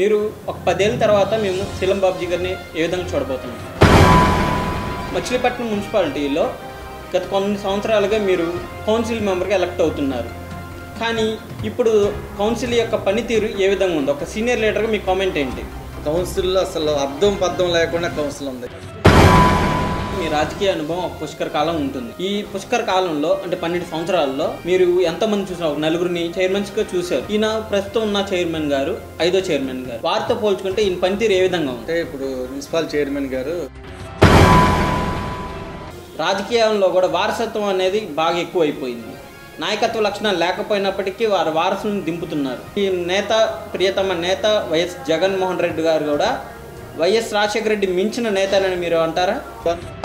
మీరు ఒక పదేళ్ళ తర్వాత మేము శీలం బాబుజీ గారిని ఏ విధంగా చూడబోతున్నాం మచిలీపట్నం మున్సిపాలిటీలో గత కొన్ని సంవత్సరాలుగా మీరు కౌన్సిల్ మెంబర్గా ఎలక్ట్ అవుతున్నారు కానీ ఇప్పుడు కౌన్సిల్ యొక్క పనితీరు ఏ విధంగా ఉంది ఒక సీనియర్ లీడర్గా మీ కామెంట్ ఏంటి కౌన్సిల్లో అసలు అర్థం పద్ధం లేకుండా కౌన్సిల్ ఉంది మీ రాజకీయ అనుభవం ఒక పుష్కర కాలం ఉంటుంది ఈ పుష్కర కాలంలో అంటే పన్నెండు సంవత్సరాల్లో మీరు ఎంతమంది చూసారు ఒక నలుగురిని చైర్మన్స్ గా చూశారు ఈయన ప్రస్తుతం ఉన్న చైర్మన్ గారు ఐదో చైర్మన్ గారు వారితో పోల్చుకుంటే ఈయన పనితీరు ఏ విధంగా ఉంది అంటే ఇప్పుడు మున్సిపల్ చైర్మన్ గారు రాజకీయంలో కూడా వారసత్వం అనేది బాగా ఎక్కువ అయిపోయింది నాయకత్వ లక్షణాలు లేకపోయినప్పటికీ వారు వారసులను దింపుతున్నారు ఈ నేత ప్రియతమ నేత వైఎస్ జగన్మోహన్ రెడ్డి గారు కూడా వైఎస్ రాజశేఖర రెడ్డి మించిన నేతనని మీరు అంటారా